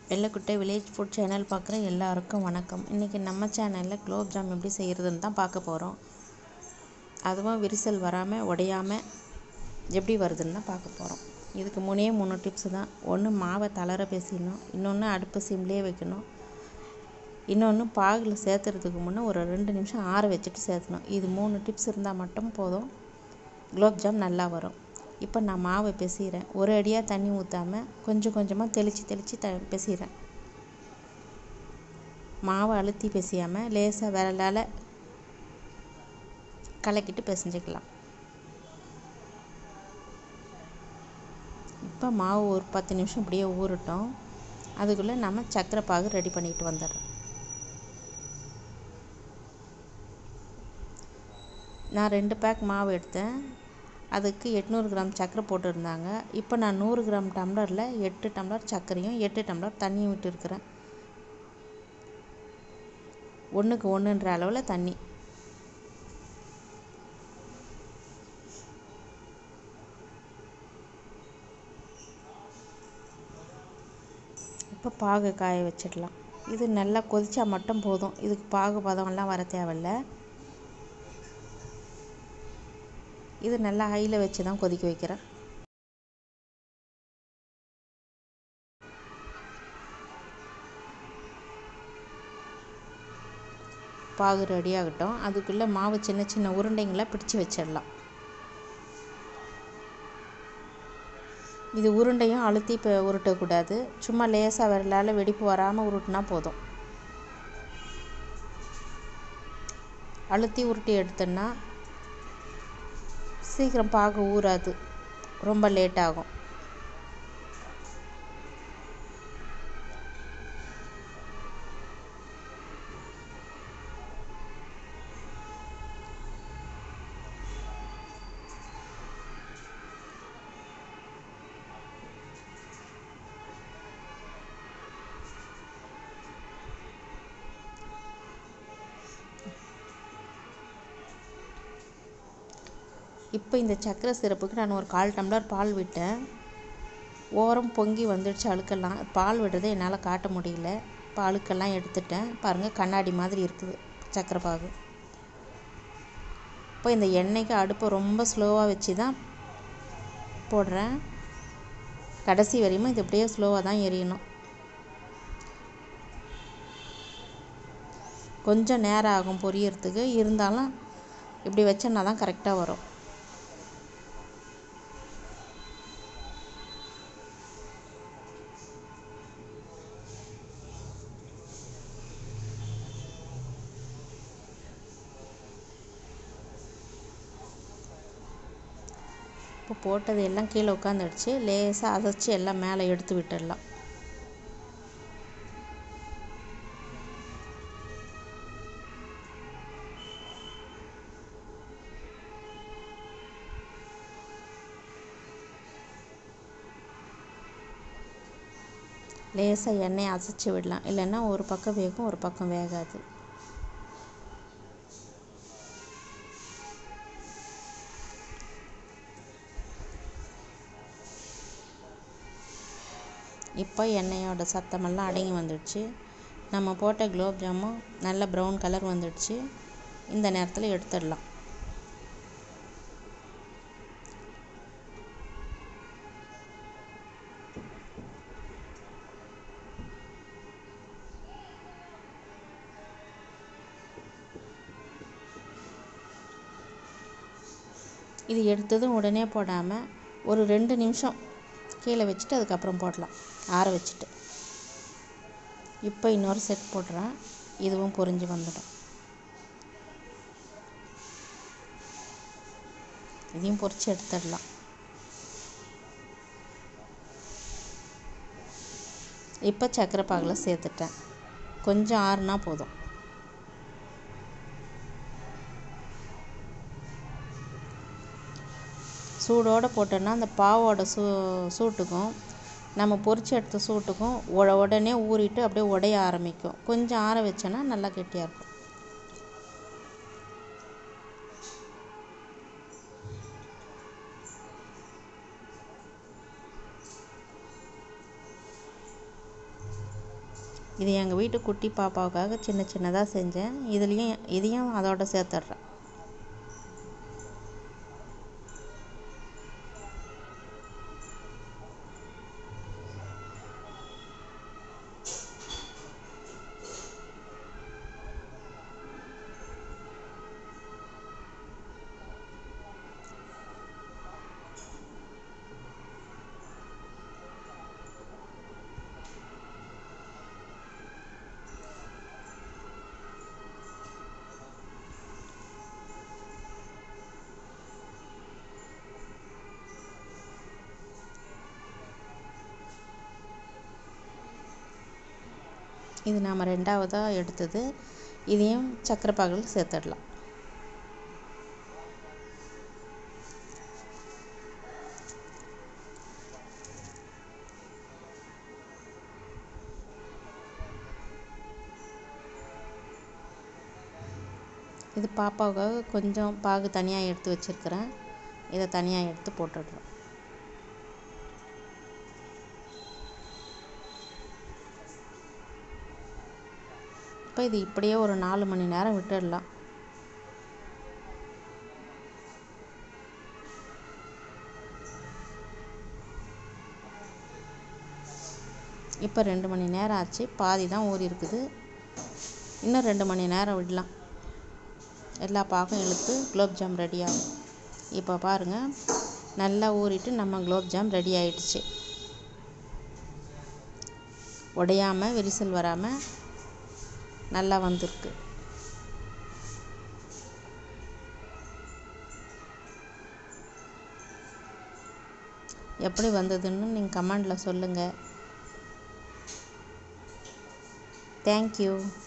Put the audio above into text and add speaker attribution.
Speaker 1: வெள்ளைக்குட்டை village food channel பார்க்குற எல்லாருக்கும் வணக்கம் இன்றைக்கி நம்ம சேனலில் குலோப் ஜாம் எப்படி செய்கிறதுன்னு தான் பார்க்க போகிறோம் அதுவும் விரிசல் வராமல் உடையாமல் எப்படி வருதுன்னு தான் பார்க்க போகிறோம் இதுக்கு மூணே மூணு டிப்ஸு தான் ஒன்று மாவை தளர பேசிடணும் இன்னொன்று அடுப்பு சிம்லேயே வைக்கணும் இன்னொன்று பாகில் சேர்த்துறதுக்கு முன்னே ஒரு ரெண்டு நிமிஷம் ஆற வச்சுட்டு சேர்த்தணும் இது மூணு டிப்ஸ் இருந்தால் மட்டும் போதும் குலோப் ஜாம் நல்லா வரும் இப்போ நான் மாவை பிசைகிறேன் ஒரு அடியாக தண்ணி ஊற்றாமல் கொஞ்சம் கொஞ்சமாக தெளித்து தெளித்து த பிசைகிறேன் மாவை அழுத்தி பிசையாமல் லேசாக விரலால் கலக்கிட்டு பிசைஞ்சிக்கலாம் இப்போ மாவு ஒரு பத்து நிமிஷம் இப்படியே ஊறட்டும் அதுக்குள்ளே நம்ம சர்க்கரை பாகு ரெடி பண்ணிட்டு வந்துடுறோம் நான் ரெண்டு பேக் மாவு எடுத்தேன் அதுக்கு எட்நூறு கிராம் சர்க்கரை போட்டிருந்தாங்க இப்போ நான் நூறு கிராம் டம்ளரில் எட்டு டம்ளர் சர்க்கரையும் எட்டு டம்ளர் தண்ணியும் விட்டுருக்குறேன் ஒன்றுக்கு ஒன்றுன்ற அளவில் தண்ணி இப்போ பாகு காய வச்சிடலாம் இது நல்லா கொதிச்சா மட்டும் போதும் இதுக்கு பாகு பதம்லாம் வர தேவையில்ல இது நல்லா ஹையில் வச்சு தான் கொதிக்க வைக்கிறேன் பாகு ரெடி ஆகட்டும் அதுக்குள்ளே மாவு சின்ன சின்ன உருண்டைங்களாக பிடிச்சி வச்சிடலாம் இது உருண்டையும் அழுத்தி இப்போ உருட்டக்கூடாது சும்மா லேசாக விரலால் வெடிப்பு வராமல் உருட்டினா போதும் அழுத்தி உருட்டி எடுத்தோன்னா சீக்கிரம் பாகு ஊறாது ரொம்ப லேட் ஆகும் இப்போ இந்த சர்க்கரை சிரப்புக்கு நான் ஒரு கால் டம்ளர் பால் விட்டேன் ஓரம் பொங்கி வந்துடுச்சு அழுக்கெல்லாம் பால் விடுறதை என்னால் காட்ட முடியல இப்போ அழுக்கெல்லாம் எடுத்துட்டேன் பாருங்கள் கண்ணாடி மாதிரி இருக்குது சர்க்கரை பாகு இப்போ இந்த எண்ணெய்க்கு அடுப்பை ரொம்ப ஸ்லோவாக வச்சு தான் போடுறேன் கடைசி வரையுமே இது அப்படியே ஸ்லோவாக தான் எரியணும் கொஞ்சம் நேரம் ஆகும் பொரியறதுக்கு இருந்தாலும் இப்படி வச்சோன்னா தான் கரெக்டாக வரும் இப்போ போட்டது எல்லாம் கீழே உட்காந்துடுச்சு லேசாக அதைச்சி எல்லாம் மேலே எடுத்து விட்டுடலாம் லேசாக எண்ணெயை அசைச்சி விடலாம் இல்லைன்னா ஒரு பக்கம் வேகும் ஒரு பக்கம் வேகாது இப்போ எண்ணெயோட சத்தமெல்லாம் அடங்கி வந்துடுச்சு நம்ம போட்ட குலோப் ஜாமுன் நல்ல ப்ரௌன் கலர் வந்துடுச்சு இந்த நேரத்தில் எடுத்துடலாம் இது எடுத்ததும் உடனே போடாமல் ஒரு ரெண்டு நிமிஷம் கீழே வச்சுட்டு அதுக்கப்புறம் போடலாம் ஆற வச்சுட்டு இப்போ இன்னொரு செட் போடுறேன் இதுவும் பொரிஞ்சு வந்துடும் இதையும் பொரித்து எடுத்துடலாம் இப்போ சர்க்கரை பாகில் சேர்த்துட்டேன் கொஞ்சம் ஆறுனா போதும் சூடோடு போட்டோன்னா அந்த பாவோட சூ சூட்டுக்கும் நம்ம பொரிச்சு எடுத்த சூட்டுக்கும் உட உடனே ஊறிட்டு அப்படியே உடைய ஆரம்பிக்கும் கொஞ்சம் ஆற வச்சோன்னா நல்லா கெட்டியாக இருக்கும் இது எங்கள் வீட்டு குட்டி பாப்பாவுக்காக சின்ன சின்னதாக செஞ்சேன் இதுலேயும் இதையும் அதோட சேர்த்துட்றேன் இது நாம் ரெண்டாவதாக எடுத்தது இதையும் சக்கரை பாகில் சேர்த்துடலாம் இது பாப்பாவுக்காக கொஞ்சம் பாகு தனியாக எடுத்து வச்சுருக்கிறேன் இதை தனியாக எடுத்து போட்டுடுறோம் இப்போ இது இப்படியே ஒரு நாலு மணி நேரம் விட்டுடலாம் இப்போ ரெண்டு மணி நேரம் ஆச்சு பாதி தான் ஊறி இருக்குது இன்னும் ரெண்டு மணி நேரம் விடலாம் எல்லா பாகும் இழுத்து குலோப்ஜாம் ரெடி ஆகும் இப்போ பாருங்கள் நல்லா ஊறிட்டு நம்ம குலோப்ஜாம் ரெடி ஆயிடுச்சு உடையாமல் விரிசல் வராமல் நல்லா வந்திருக்கு எப்படி வந்ததுன்னு நீங்கள் கமெண்டில் சொல்லுங்கள் தேங்க்யூ